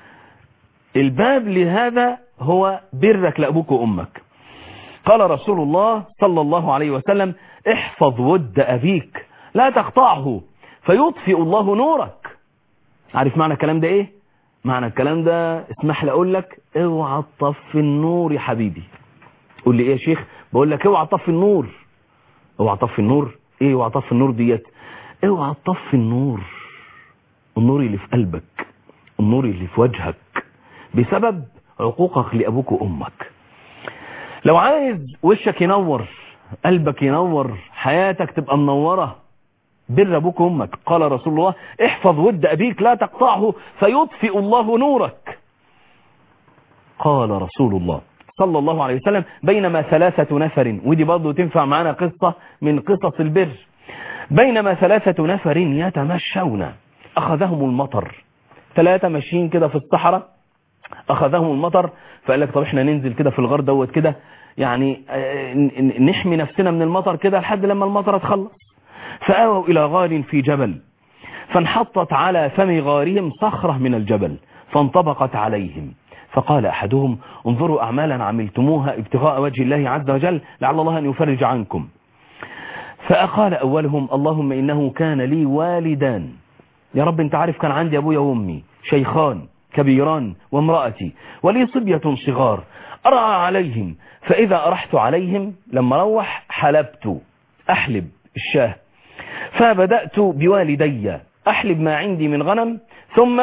الباب لهذا هو برك لأبوك وأمك قال رسول الله صلى الله عليه وسلم احفظ ود أبيك لا تقطعه فيطفئ الله نورك عارف معنى الكلام ده ايه معنى الكلام ده اسمح لي اقول لك اوعى تطفي النور يا حبيبي قول لي ايه يا شيخ بقول لك اوعى تطفي النور اوعى تطفي النور ايه اوعى تطفي النور ديت اوعى تطفي النور النور اللي في قلبك النور اللي في وجهك بسبب عقوقك لابوك وامك لو عايز وشك ينور قلبك ينور حياتك تبقى منورة بر أبوك وأمك قال رسول الله احفظ ود أبيك لا تقطعه فيطفئ الله نورك قال رسول الله صلى الله عليه وسلم بينما ثلاثة نفر ودي برضه تنفع معنا قصة من قصص البر بينما ثلاثة نفر يتمشون أخذهم المطر ثلاثة ماشيين كده في الصحراء أخذهم المطر فقال لك طب احنا ننزل كده في الغار دوت كده يعني نحمي نفسنا من المطر كده لحد لما المطر تخلص فآووا إلى غار في جبل فانحطت على فم غارهم صخرة من الجبل فانطبقت عليهم فقال أحدهم انظروا أعمالا عملتموها ابتغاء وجه الله عز وجل لعل الله أن يفرج عنكم فأقال أولهم اللهم إنه كان لي والدان يا رب انت عارف كان عندي أبويا وأمي شيخان كبيران وامرأتي ولي صبية صغار أرعى عليهم فإذا أرحت عليهم لما روح حلبت أحلب الشاه فبدأت بوالدي أحلب ما عندي من غنم ثم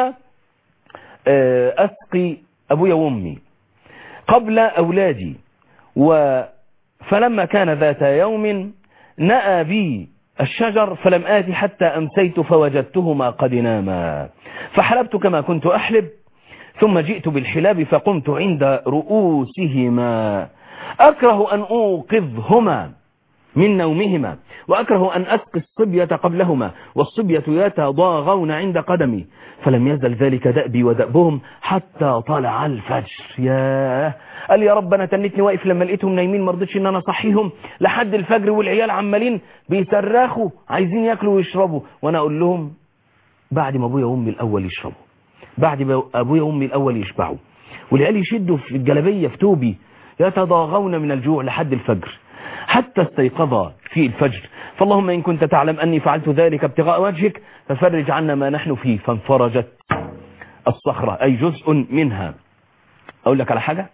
أسقي أبويا وأمي قبل أولادي و فلما كان ذات يوم نأى بي الشجر فلم آتي حتى أمسيت فوجدتهما قد ناما فحلبت كما كنت أحلب ثم جئت بالحلاب فقمت عند رؤوسهما أكره أن أوقظهما من نومهما وأكره أن أسقي الصبية قبلهما والصبية يتضاغون عند قدمي فلم يزل ذلك دأبي ودأبهم حتى طلع الفجر ياه قال يا رب انا تنتني واقف لما لقيتهم نايمين ما رضيتش ان انا اصحيهم لحد الفجر والعيال عمالين بيصرخوا عايزين ياكلوا ويشربوا وانا اقول لهم بعد ما ابويا وامي الاول يشربوا بعد ما ابويا وامي الاول يشبعوا والعيال يشدوا في الجلبيه في توبي يتضاغون من الجوع لحد الفجر حتى استيقظ في الفجر فاللهم إن كنت تعلم أني فعلت ذلك ابتغاء وجهك ففرج عنا ما نحن فيه فانفرجت الصخرة أي جزء منها أقول لك على حاجة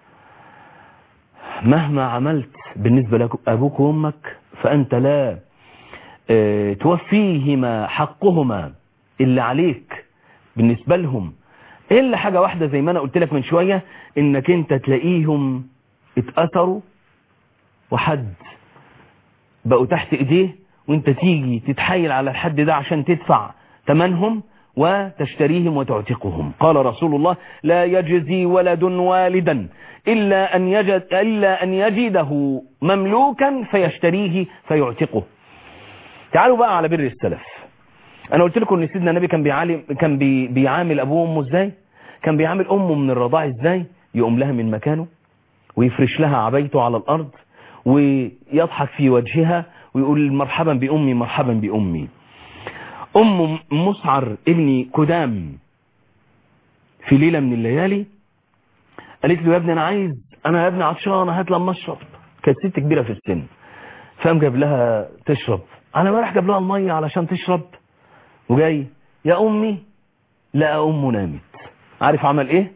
مهما عملت بالنسبة لأبوك وأمك فأنت لا اه توفيهما حقهما اللي عليك بالنسبة لهم إلا حاجة واحدة زي ما أنا قلت لك من شوية إنك أنت تلاقيهم اتأثروا وحد بقوا تحت ايديه وانت تيجي تتحايل على الحد ده عشان تدفع ثمنهم وتشتريهم وتعتقهم قال رسول الله لا يجزي ولد والدا إلا أن, يجد إلا أن يجده مملوكا فيشتريه فيعتقه تعالوا بقى على بر السلف أنا قلت لكم أن سيدنا النبي كان بيعامل, كان بي بيعامل أبوه وأمه إزاي كان بيعامل أمه من الرضاع إزاي يقوم لها من مكانه ويفرش لها عبيته على الأرض ويضحك في وجهها ويقول مرحبا بأمي مرحبا بأمي أم مسعر ابني كدام في ليلة من الليالي قالت له يا ابني أنا عايز أنا يا ابني عطشان هات لما أشرب كانت ست كبيرة في السن فقام جاب لها تشرب أنا ما راح جاب لها المية علشان تشرب وجاي يا أمي لا أم نامت عارف عمل إيه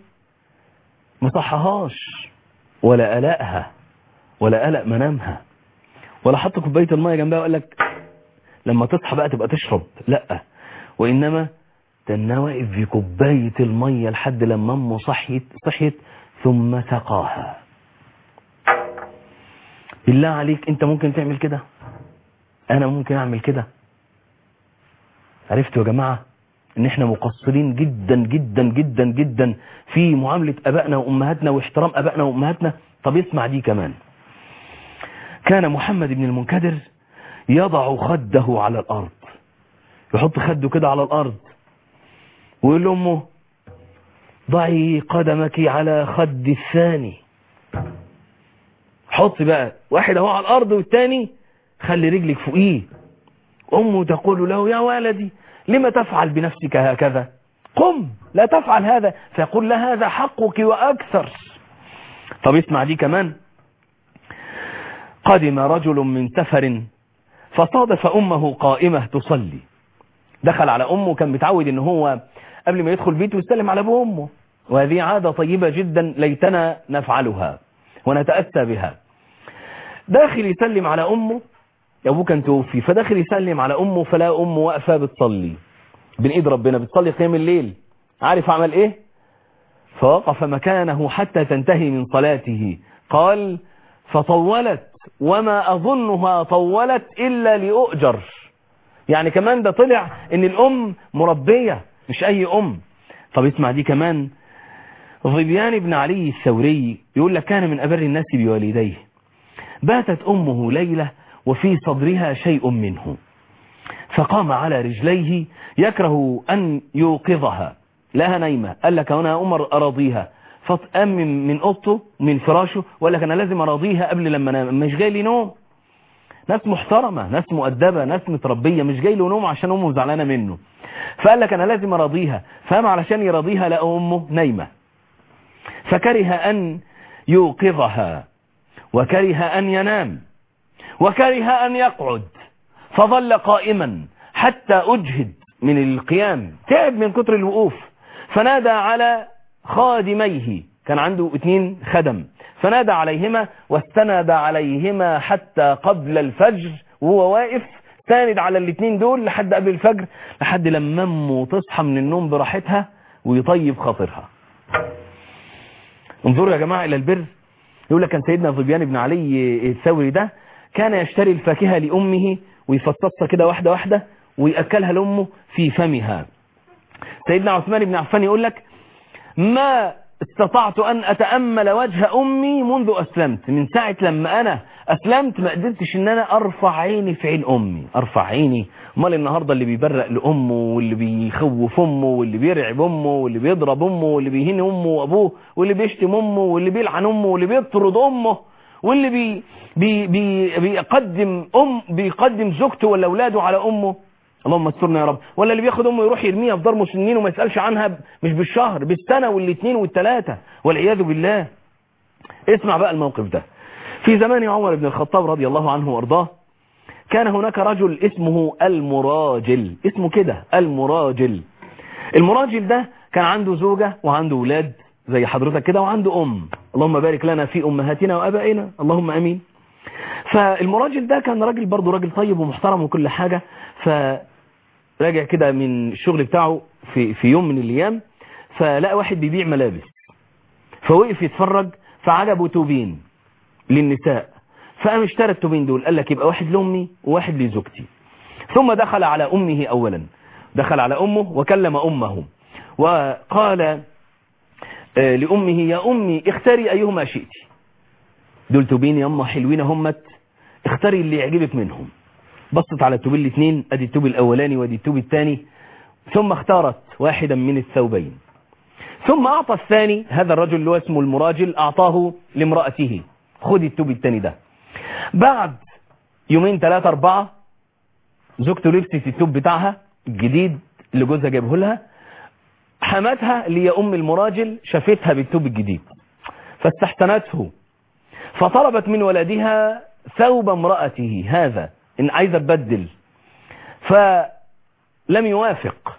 مصحهاش ولا قلقها ولا قلق منامها ولا حط كوبايه الميه جنبها وقال لك لما تصحى بقى تبقى تشرب لا وانما تنى واقف في كوبايه الميه لحد لما امه صحيت صحيت ثم سقاها بالله عليك انت ممكن تعمل كده انا ممكن اعمل كده عرفتوا يا جماعه ان احنا مقصرين جدا جدا جدا جدا في معامله ابائنا وامهاتنا واحترام ابائنا وامهاتنا طب اسمع دي كمان كان محمد بن المنكدر يضع خده على الأرض يحط خده كده على الأرض ويقول لأمه ضعي قدمك على خد الثاني حط بقى واحد اهو على الأرض والتاني خلي رجلك فوقيه أمه تقول له يا ولدي لما تفعل بنفسك هكذا قم لا تفعل هذا فيقول لا هذا حقك وأكثر طب اسمع دي كمان قدم رجل من سفر فصادف أمه قائمة تصلي دخل على أمه كان متعود ان هو قبل ما يدخل بيته يسلم على أبوه وأمه وهذه عادة طيبة جدا ليتنا نفعلها ونتأتى بها داخل يسلم على أمه أبوه كان توفي فداخل يسلم على أمه فلا أمه واقفة بتصلي بين إيد ربنا بتصلي قيام الليل عارف عمل إيه فوقف مكانه حتى تنتهي من صلاته قال فطولت وما أظنها طولت إلا لأؤجر يعني كمان ده طلع ان الأم مربية مش أي أم طب اسمع دي كمان ظبيان بن علي الثوري يقول لك كان من أبر الناس بوالديه باتت أمه ليلة وفي صدرها شيء منه فقام على رجليه يكره أن يوقظها لها نايمة قال لك أنا أمر أراضيها فقام من أوضته من فراشه وقال لك أنا لازم أراضيها قبل لما أنام مش جاي لي نوم ناس محترمة ناس مؤدبة ناس متربية مش جاي له نوم عشان أمه زعلانة منه فقال لك أنا لازم أراضيها فقام علشان يراضيها لقى أمه نايمة فكره أن يوقظها وكره أن ينام وكره أن يقعد فظل قائما حتى أجهد من القيام تعب من كتر الوقوف فنادى على خادميه كان عنده اتنين خدم فنادى عليهما واستند عليهما حتى قبل الفجر وهو واقف ساند على الاتنين دول لحد قبل الفجر لحد لما امه تصحى من النوم براحتها ويطيب خاطرها انظروا يا جماعة الى البر يقول لك كان سيدنا ظبيان بن علي الثوري ده كان يشتري الفاكهة لأمه ويفصصها كده واحدة واحدة ويأكلها لأمه في فمها سيدنا عثمان بن عفان يقول لك ما استطعت أن أتأمل وجه أمي منذ أسلمت من ساعة لما أنا اسلمت ما قدرتش ان انا ارفع عيني في عين امي ارفع عيني امال النهارده اللي بيبرق لامه واللي بيخوف امه واللي بيرعب امه واللي بيضرب امه واللي بيهين امه وابوه واللي بيشتم امه واللي بيلعن امه واللي بيطرد امه واللي بي بي بي بيقدم ام بيقدم زوجته ولا اولاده على امه اللهم استرنا يا رب ولا اللي بياخد امه يروح يرميها في دار مسنين وما يسالش عنها مش بالشهر بالسنه والاثنين والثلاثه والعياذ بالله اسمع بقى الموقف ده في زمان عمر بن الخطاب رضي الله عنه وارضاه كان هناك رجل اسمه المراجل اسمه كده المراجل المراجل ده كان عنده زوجة وعنده ولاد زي حضرتك كده وعنده أم اللهم بارك لنا في أمهاتنا وأبائنا اللهم أمين فالمراجل ده كان راجل برضه راجل طيب ومحترم وكل حاجة فراجع كده من الشغل بتاعه في, في يوم من الأيام فلقى واحد بيبيع ملابس فوقف يتفرج فعجبه توبين للنساء فقام اشترى التوبين دول قال لك يبقى واحد لأمي وواحد لزوجتي ثم دخل على أمه أولا دخل على أمه وكلم أمه وقال آه، لأمه يا أمي اختاري أيهما شئت دول توبين يما حلوين همت اختاري اللي يعجبك منهم بصت على التوب الاثنين ادي التوب الاولاني وادي التوب الثاني ثم اختارت واحدا من الثوبين ثم اعطى الثاني هذا الرجل اللي هو اسمه المراجل اعطاه لامرأته خدي التوب الثاني ده بعد يومين ثلاثة اربعة زوجته لبست التوب بتاعها الجديد اللي جوزها جايبه لها حماتها اللي هي ام المراجل شافتها بالتوب الجديد فاستحسنته فطلبت من ولدها ثوب امرأته هذا إن عايزة تبدل فلم يوافق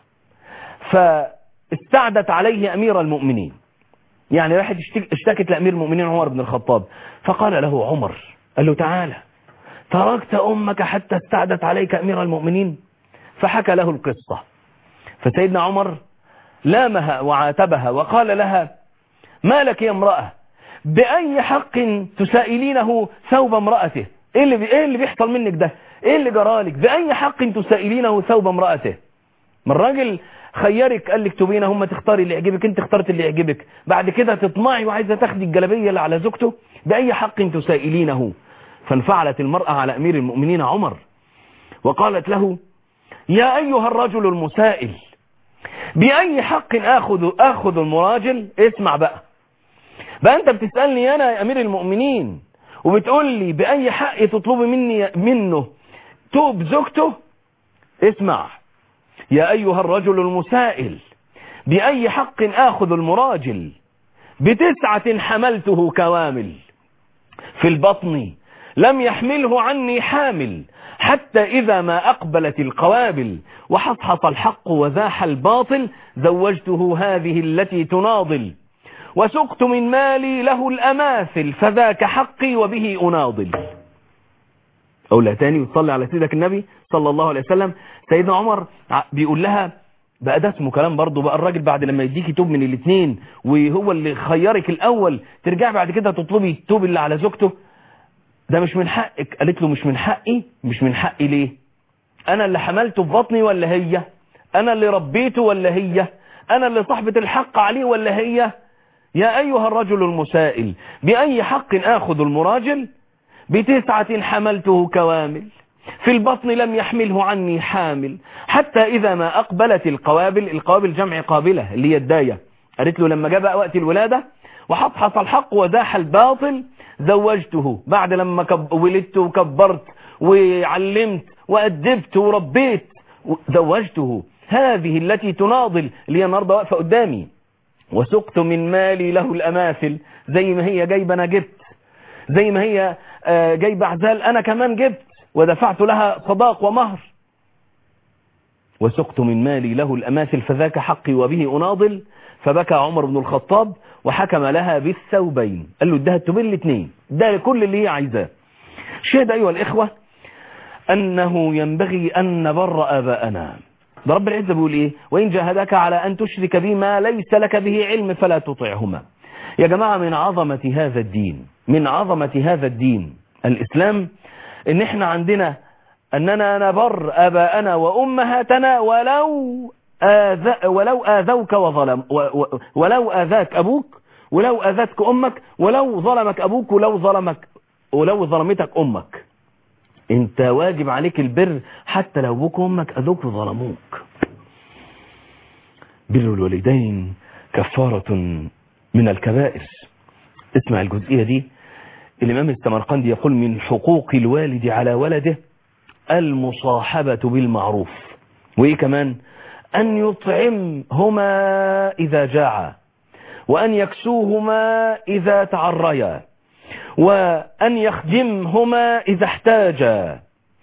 فاستعدت عليه أمير المؤمنين يعني راحت اشتك- اشتكت لأمير المؤمنين عمر بن الخطاب فقال له عمر قال له تعالى تركت أمك حتى استعدت عليك أمير المؤمنين فحكى له القصة فسيدنا عمر لامها وعاتبها وقال لها ما لك يا امرأة بأي حق تسائلينه ثوب امرأته ايه اللي, بي... ايه اللي بيحصل منك ده ايه اللي جرالك بأي حق تسائلينه ثوب امرأته ما الراجل خيرك قال لك تبينه هم تختاري اللي يعجبك انت اخترت اللي يعجبك بعد كده تطمعي وعايزه تاخدي الجلابيه اللي على زوجته بأي حق تسائلينه فانفعلت المرأة على أمير المؤمنين عمر وقالت له يا أيها الرجل المسائل بأي حق آخذ, آخذ المراجل اسمع بقى بقى أنت بتسألني أنا يا أمير المؤمنين وبتقول لي بأي حق تطلبي مني منه توب زوجته اسمع يا أيها الرجل المسائل بأي حق آخذ المراجل بتسعة حملته كوامل في البطن لم يحمله عني حامل حتى إذا ما أقبلت القوابل وحصحص الحق وزاح الباطل زوجته هذه التي تناضل وسقت من مالي له الأماثل فذاك حقي وبه أناضل أولا تاني وتصلي على سيدك النبي صلى الله عليه وسلم سيدنا عمر ع- بيقول لها بقى ده اسمه كلام برضه بقى الراجل بعد لما يديكي توب من الاثنين وهو اللي خيرك الأول ترجعي بعد كده تطلبي التوب اللي على زوجته ده مش من حقك قالت له مش من حقي مش من حقي ليه انا اللي حملته في بطني ولا هي انا اللي ربيته ولا هي انا اللي صاحبة الحق عليه ولا هي يا ايها الرجل المسائل باي حق اخذ المراجل بتسعة حملته كوامل في البطن لم يحمله عني حامل حتى إذا ما أقبلت القوابل القوابل جمع قابلة اللي هي الداية قالت له لما جاء بقى وقت الولادة وحصحص الحق وزاح الباطل زوجته بعد لما كب... ولدت وكبرت وعلمت وأدبت وربيت زوجته هذه التي تناضل اللي هي النهارده واقفة قدامي وسقت من مالي له الأماثل زي ما هي جايبة أنا جبت زي ما هي آه، جايبة عزال أنا كمان جبت ودفعت لها صداق ومهر وسقت من مالي له الأماثل فذاك حقي وبه أناضل فبكى عمر بن الخطاب وحكم لها بالثوبين قال له ادها التوبين الاثنين ده كل اللي هي عايزاه شهد أيها الإخوة أنه ينبغي أن نبر آباءنا ده رب العزة بيقول إيه وإن جاهدك على أن تشرك بما ليس لك به علم فلا تطعهما يا جماعة من عظمة هذا الدين من عظمة هذا الدين الإسلام إن إحنا عندنا أننا نبر آباءنا وأمهاتنا ولو آذ ولو آذوك وظلم و و ولو آذاك أبوك ولو آذتك أمك ولو ظلمك أبوك ولو ظلمك ولو ظلمتك امك انت واجب عليك البر حتى لو ابوك وامك اذوك وظلموك بر الوالدين كفارة من الكبائر اسمع الجزئية دي الإمام السمرقندي يقول من حقوق الوالد على ولده المصاحبة بالمعروف وإيه كمان أن يطعمهما إذا جاعا وأن يكسوهما إذا تعريا وأن يخدمهما إذا احتاجا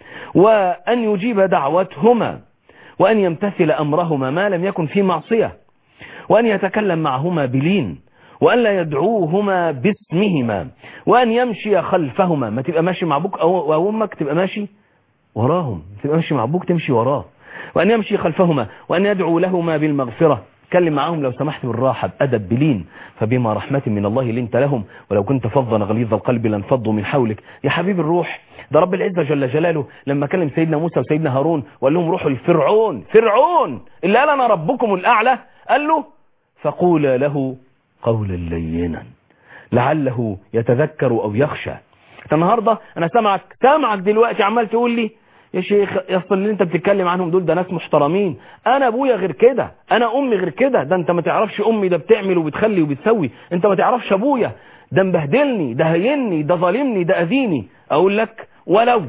وأن يجيب دعوتهما وأن يمتثل أمرهما ما لم يكن في معصية وأن يتكلم معهما بلين وأن لا يدعوهما باسمهما وأن يمشي خلفهما ما تبقى ماشي مع أبوك أو أو أمك تبقى ماشي وراهم تبقى ماشي مع أبوك تمشي وراه وأن يمشي خلفهما وأن يدعو لهما بالمغفرة كلم معهم لو سمحت بالراحة بأدب بلين فبما رحمة من الله لنت لهم ولو كنت فظا غليظ القلب لانفضوا من حولك يا حبيب الروح ده رب العزة جل جلاله لما كلم سيدنا موسى وسيدنا هارون وقال لهم روحوا لفرعون فرعون اللي قال أنا ربكم الأعلى قال له فقولا له قولا لينا لعله يتذكر أو يخشى النهاردة أنا سامعك سامعك دلوقتي عمال تقول لي يا شيخ يصل اللي انت بتتكلم عنهم دول ده ناس محترمين انا ابويا غير كده انا امي غير كده ده انت ما تعرفش امي ده بتعمل وبتخلي وبتسوي انت ما تعرفش ابويا ده مبهدلني ده هيني ده ظالمني ده اذيني اقول لك ولو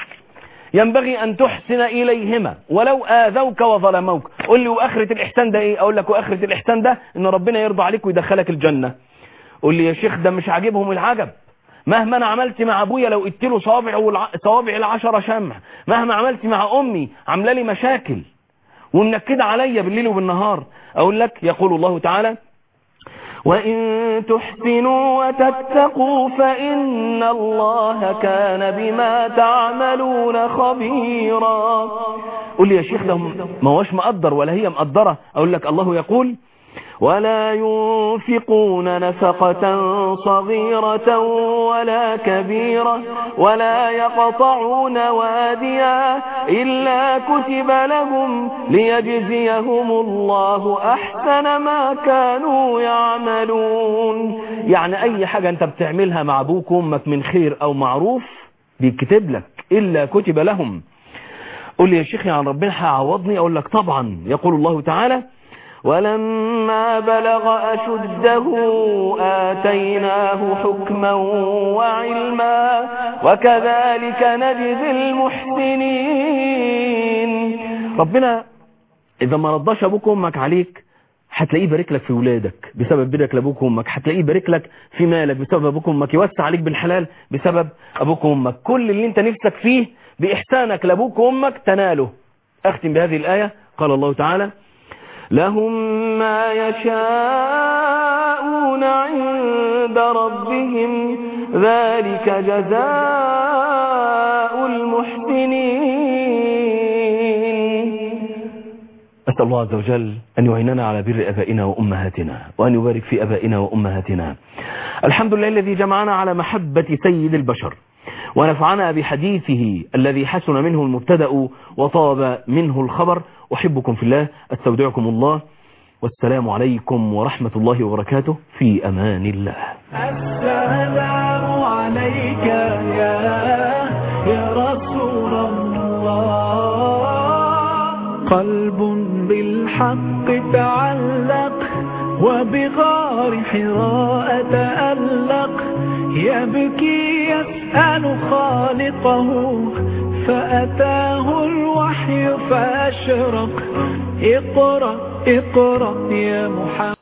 ينبغي ان تحسن اليهما ولو اذوك وظلموك قول لي واخره الاحسان ده ايه اقول لك واخره الاحسان ده ان ربنا يرضى عليك ويدخلك الجنه قول لي يا شيخ ده مش عاجبهم العجب مهما انا عملت مع ابويا لو قلت له صوابع والع... صوابع العشرة شمع مهما عملت مع امي عامله لي مشاكل ومنكده عليا بالليل وبالنهار اقول لك يقول الله تعالى وإن تحسنوا وتتقوا فإن الله كان بما تعملون خبيرا قول لي يا شيخ ده ما هوش مقدر ولا هي مقدرة أقول لك الله يقول ولا ينفقون نفقة صغيرة ولا كبيرة ولا يقطعون واديا إلا كتب لهم ليجزيهم الله أحسن ما كانوا يعملون يعني أي حاجة أنت بتعملها مع أبوك وأمك من خير أو معروف بيكتب لك إلا كتب لهم قول لي يا شيخ يعني ربنا هيعوضني أقول لك طبعا يقول الله تعالى ولما بلغ أشده آتيناه حكما وعلما وكذلك نجزي المحسنين ربنا إذا ما رضاش أبوك وأمك عليك هتلاقيه بارك لك في ولادك بسبب برك لابوك وامك هتلاقيه بارك لك في مالك بسبب ابوك وامك يوسع عليك بالحلال بسبب ابوك وامك كل اللي انت نفسك فيه باحسانك لابوك وامك تناله اختم بهذه الايه قال الله تعالى لهم ما يشاءون عند ربهم ذلك جزاء المحسنين أسأل الله عز وجل أن يعيننا على بر أبائنا وأمهاتنا وأن يبارك في أبائنا وأمهاتنا الحمد لله الذي جمعنا على محبة سيد البشر ونفعنا بحديثه الذي حسن منه المبتدأ وطاب منه الخبر أحبكم في الله استودعكم الله والسلام عليكم ورحمة الله وبركاته في أمان الله
السلام عليك يا يا رسول الله قلب بالحق تعلق وبغار حراء تألق يبكي يسأل خالقه فأتاه الوحي فأشرق اقرأ اقرأ يا محمد